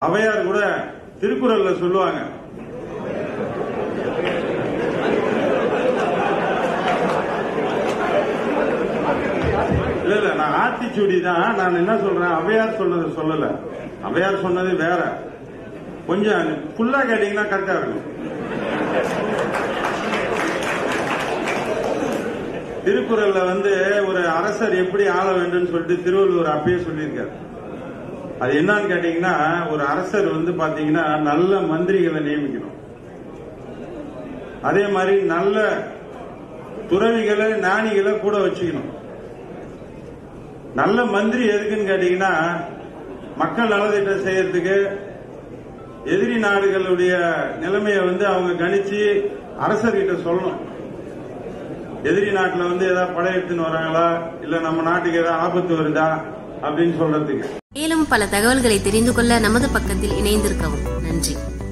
அவையார் கூட திருக்குறள்ல சொல்லுவாங்க இல்ல இல்ல நான் ஆத்திச்சூடி தான் நான் என்ன சொல்றேன் அவையார் சொன்னது சொல்லல அவையார் சொன்னது வேற கொஞ்சம் ஃபுல்லா கேட்டீங்கன்னா கரெக்டா இருக்கும் திருக்குறள்ல வந்து ஒரு அரசர் எப்படி ஆள வேண்டும் சொல்லிட்டு திருவள்ளுவர் அப்பயே சொல்லியிருக்காரு அது என்னன்னு கேட்டீங்கன்னா ஒரு அரசர் வந்து பாத்தீங்கன்னா நல்ல மந்திரிகளை நியமிக்கணும் அதே மாதிரி நல்ல துறவிகளை ஞானிகளை கூட வச்சுக்கணும் நல்ல மந்திரி எதுக்குன்னு கேட்டீங்கன்னா மக்கள் நலத்திட்டம் செய்யறதுக்கு எதிரி நாடுகளுடைய நிலைமையை வந்து அவங்க கணிச்சு அரசர்கிட்ட சொல்லணும் எதிரி நாட்டுல வந்து ஏதாவது படையெடுத்துன்னு வராங்களா இல்ல நம்ம நாட்டுக்கு ஏதாவது ஆபத்து வருதா அப்படின்னு சொல்றதுக்கு மேலும் பல தகவல்களை தெரிந்து கொள்ள நமது பக்கத்தில் இணைந்திருக்கவும் நன்றி